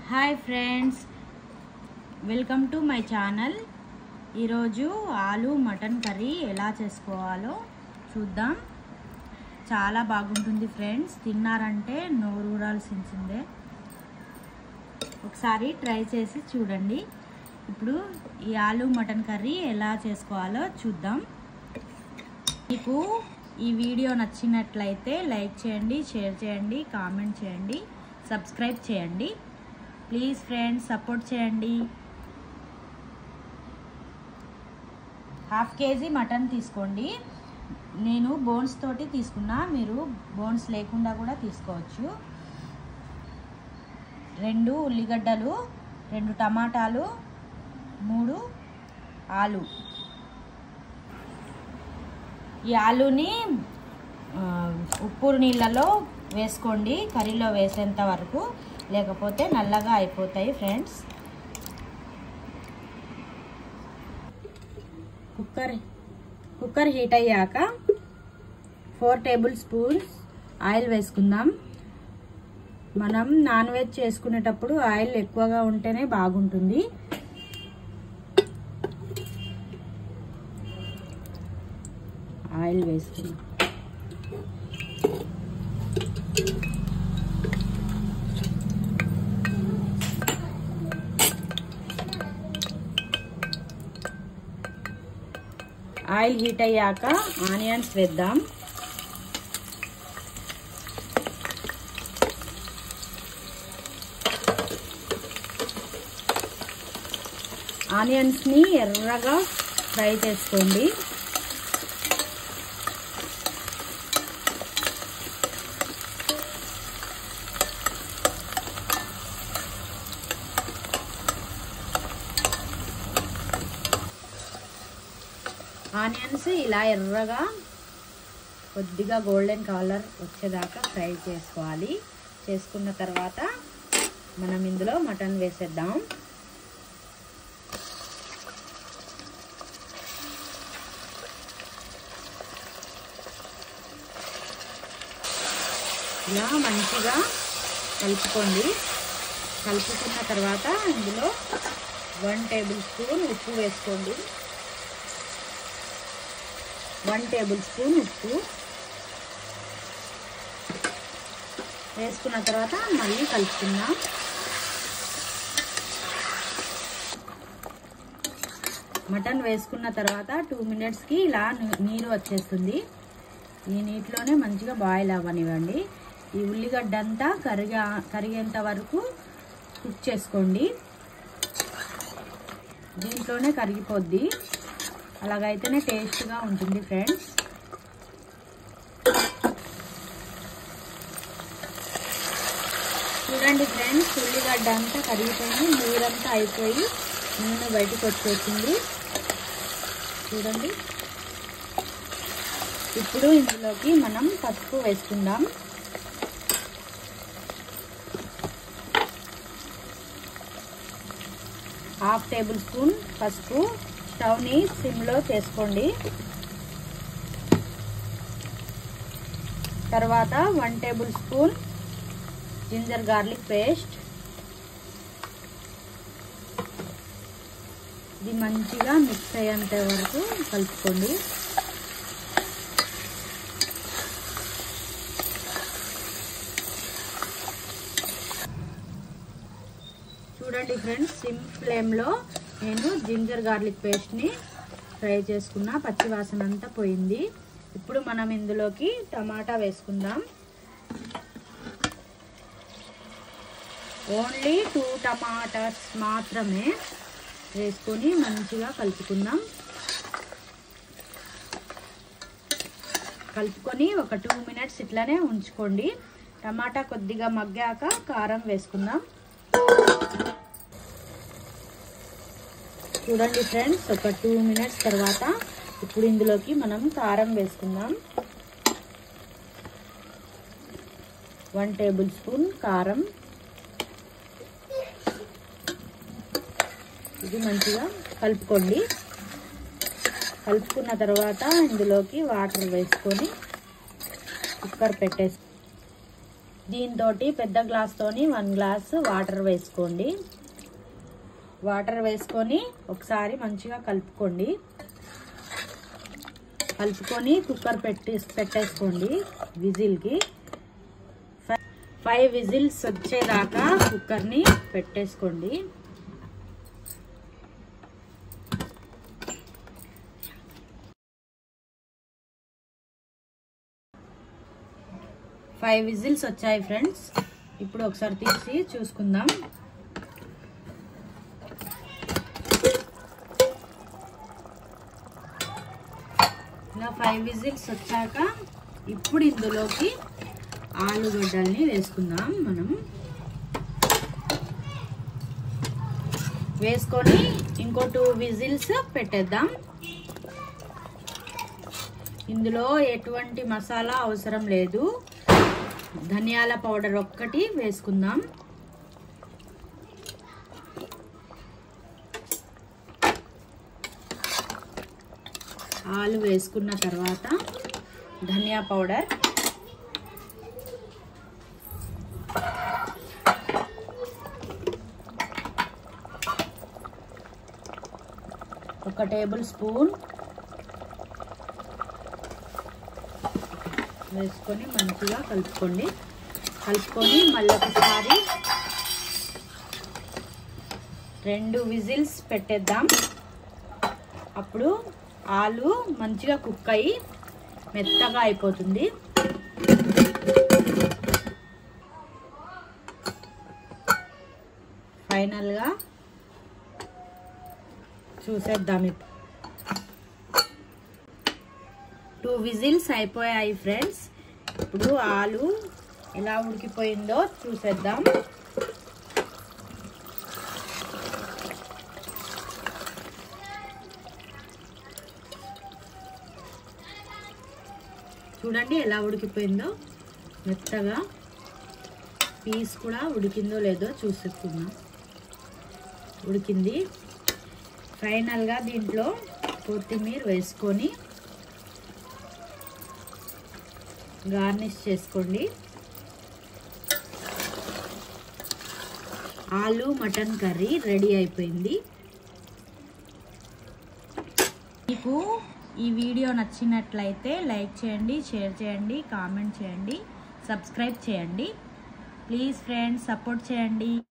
hi friends welcome to my channel ఈరోజు ఆలు mutton curry ఎలా చేసుకోవాలో చూద్దాం చాలా బాగుంటుంది ఫ్రెండ్స్ తిన్నారంటే నోరూరాల్సిందే ఒకసారి ట్రై చేసి చూడండి ఇప్పుడు ఈ ఆలు మటన్ కర్రీ ఎలా చేసుకోవాలో చూద్దాం మీకు ఈ వీడియో నచ్చినట్లయితే లైక్ చేయండి షేర్ చేయండి కామెంట్ చేయండి సబ్స్క్రైబ్ చేయండి ప్లీజ్ ఫ్రెండ్స్ సపోర్ట్ చేయండి హాఫ్ కేజీ మటన్ తీసుకోండి నేను బోన్స్ తోటి తీసుకున్నా మీరు బోన్స్ లేకుండా కూడా తీసుకోవచ్చు రెండు ఉల్లిగడ్డలు రెండు టమాటాలు మూడు ఆలు ఈ ఆలుని ఆ, ఉప్పు నీళ్ళలో వేసుకోండి కర్రీలో వేసేంత వరకు లేకపోతే నల్లగా అయిపోతాయి ఫ్రెండ్స్ కుక్కర్ కుక్కర్ హీట్ అయ్యాక ఫోర్ టేబుల్ స్పూన్స్ ఆయిల్ వేసుకుందాం మనం నాన్ వెజ్ చేసుకునేటప్పుడు ఆయిల్ ఎక్కువగా ఉంటేనే బాగుంటుంది ఆయిల్ వేసుకుందాం ఆయిల్ హీట్ అయ్యాక ఆనియన్స్ వేద్దాం ఆనియన్స్ని ఎర్రగా ఫ్రై చేసుకోండి ఆనియన్స్ ఇలా ఎర్రగా కొద్దిగా గోల్డెన్ కలర్ వచ్చేదాకా ఫ్రై చేసుకోవాలి చేసుకున్న తర్వాత మనం ఇందులో మటన్ వేసేద్దాం ఇలా మంచిగా కలుపుకోండి కలుపుకున్న తర్వాత ఇందులో వన్ టేబుల్ స్పూన్ ఉప్పు వేసుకోండి వన్ టేబుల్ స్పూన్ ఉప్పు వేసుకున్న తర్వాత మళ్ళీ కలుపుకుందాం మటన్ వేసుకున్న తర్వాత టూ మినిట్స్కి ఇలా నీరు వచ్చేస్తుంది ఈ నీటిలోనే మంచిగా బాయిల్ అవ్వనివ్వండి ఈ ఉల్లిగడ్డ అంతా కరిగా కరిగేంత వరకు కుక్ చేసుకోండి దీంట్లోనే కరిగిపోద్ది అలాగైతేనే టేస్ట్గా ఉంటుంది ఫ్రెండ్స్ చూడండి ఫ్రెండ్స్ ఉల్లిగడ్డ అంతా కరిగిపోయింది నీరంతా అయిపోయి నూనె బయటకు వచ్చేసింది చూడండి ఇప్పుడు ఇందులోకి మనం పసుపు వేసుకుందాం హాఫ్ టేబుల్ స్పూన్ పసుపు స్టవ్ని సిమ్లో చేసుకోండి తర్వాత one tablespoon ginger garlic paste ఇది మంచిగా మిక్స్ అయ్యేంత వరకు కలుపుకోండి చూడండి ఫ్రెండ్స్ సిమ్ ఫ్లేమ్లో నేను జింజర్ గార్లిక్ పేస్ట్ని ఫ్రై చేసుకున్న పచ్చి వాసన అంతా పోయింది ఇప్పుడు మనం ఇందులోకి టమాటా వేసుకుందాం ఓన్లీ టూ టమాటాస్ మాత్రమే వేసుకొని మంచిగా కలుపుకుందాం కలుపుకొని ఒక టూ మినిట్స్ ఇట్లానే ఉంచుకోండి టమాటా కొద్దిగా మగ్గాక కారం వేసుకుందాం చూడండి ఫ్రెండ్స్ ఒక టూ మినిట్స్ తర్వాత ఇప్పుడు ఇందులోకి మనం కారం వేసుకుందాం వన్ టేబుల్ స్పూన్ కారం ఇది మంచిగా కలుపుకోండి కలుపుకున్న తర్వాత ఇందులోకి వాటర్ వేసుకొని కుక్కర్ పెట్టేసి దీంతో పెద్ద గ్లాస్తోని వన్ గ్లాస్ వాటర్ వేసుకోండి వాటర్ వేసుకొని ఒకసారి మంచిగా కలుపుకోండి కలుపుకొని కుక్కర్ పెట్టి పెట్టేసుకోండి విజిల్కి ఫైవ్ విజిల్స్ వచ్చేదాకా కుక్కర్ని పెట్టేసుకోండి ఫైవ్ విజిల్స్ వచ్చాయి ఫ్రెండ్స్ ఇప్పుడు ఒకసారి తీసి చూసుకుందాం ఇలా ఫైవ్ విజిల్స్ వచ్చాక ఇప్పుడు ఇందులోకి ఆలుగడ్డల్ని వేసుకుందాం మనం వేసుకొని ఇంకో టూ విజిల్స్ పెట్టేద్దాం ఇందులో ఎటువంటి మసాలా అవసరం లేదు ధనియాల పౌడర్ ఒక్కటి వేసుకుందాం ఆలు వేసుకున్న తర్వాత ధనియా పౌడర్ ఒక టేబుల్ స్పూన్ వేసుకొని మంచిగా కలుపుకోండి కలుపుకొని మళ్ళీ ఒకసారి రెండు విజిల్స్ పెట్టేద్దాం అప్పుడు ఆలు మంచిగా కుక్ అయ్యి మెత్తగా అయిపోతుంది ఫైనల్గా చూసేద్దాం ఇప్పుడు టూ విజిల్స్ అయిపోయాయి ఫ్రెండ్స్ ఇప్పుడు ఆలు ఎలా ఉడికిపోయిందో చూసేద్దాం చూడండి ఎలా ఉడికిపోయిందో మెత్తగా పీస్ కూడా ఉడికిందో లేదో చూసుకుందాం ఉడికింది ఫైనల్గా దీంట్లో కొత్తిమీర వేసుకొని గార్నిష్ చేసుకోండి ఆలు మటన్ కర్రీ రెడీ అయిపోయింది మీకు ఈ వీడియో నచ్చినట్లయితే లైక్ చేయండి షేర్ చేయండి కామెంట్ చేయండి సబ్స్క్రైబ్ చేయండి ప్లీజ్ ఫ్రెండ్స్ సపోర్ట్ చేయండి